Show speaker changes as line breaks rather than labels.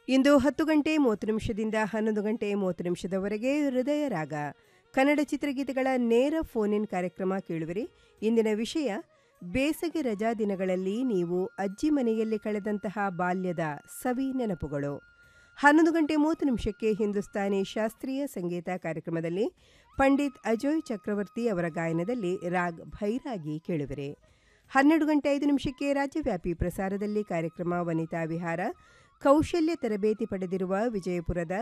ಇಂದು ಹತ್ತು ಗಂಟೆ ಮೂವತ್ತು ನಿಮಿಷದಿಂದ ಹನ್ನೊಂದು ಗಂಟೆ ಮೂವತ್ತು ನಿಮಿಷದವರೆಗೆ ಹೃದಯ ರಾಗ ಕನ್ನಡ ಚಿತ್ರಗೀತೆಗಳ ನೇರ ಫೋನ್ ಇನ್ ಕಾರ್ಯಕ್ರಮ ಕೇಳುವಿರಿ ಇಂದಿನ ವಿಷಯ ಬೇಸಗೆ ರಜಾ ದಿನಗಳಲ್ಲಿ ನೀವು ಅಜ್ಜಿ ಮನೆಯಲ್ಲಿ ಕಳೆದಂತಹ ಬಾಲ್ಯದ ಸವಿ ನೆನಪುಗಳು ಹನ್ನೊಂದು ಗಂಟೆ ಮೂವತ್ತು ನಿಮಿಷಕ್ಕೆ ಹಿಂದೂಸ್ತಾನಿ ಶಾಸ್ತ್ರೀಯ ಸಂಗೀತ ಕಾರ್ಯಕ್ರಮದಲ್ಲಿ ಪಂಡಿತ್ ಅಜೋಯ್ ಚಕ್ರವರ್ತಿ ಅವರ ಗಾಯನದಲ್ಲಿ ರಾಗ್ ಭೈರಾಗಿ ಕೇಳುವಿರಿ ಹನ್ನೆರಡು ಗಂಟೆ ಐದು ನಿಮಿಷಕ್ಕೆ ರಾಜ್ಯವ್ಯಾಪಿ ಪ್ರಸಾರದಲ್ಲಿ ಕಾರ್ಯಕ್ರಮ ವನಿತಾ ವಿಹಾರ ಕೌಶಲ್ಯ ತರಬೇತಿ ಪಡೆದಿರುವ ವಿಜಯಪುರದ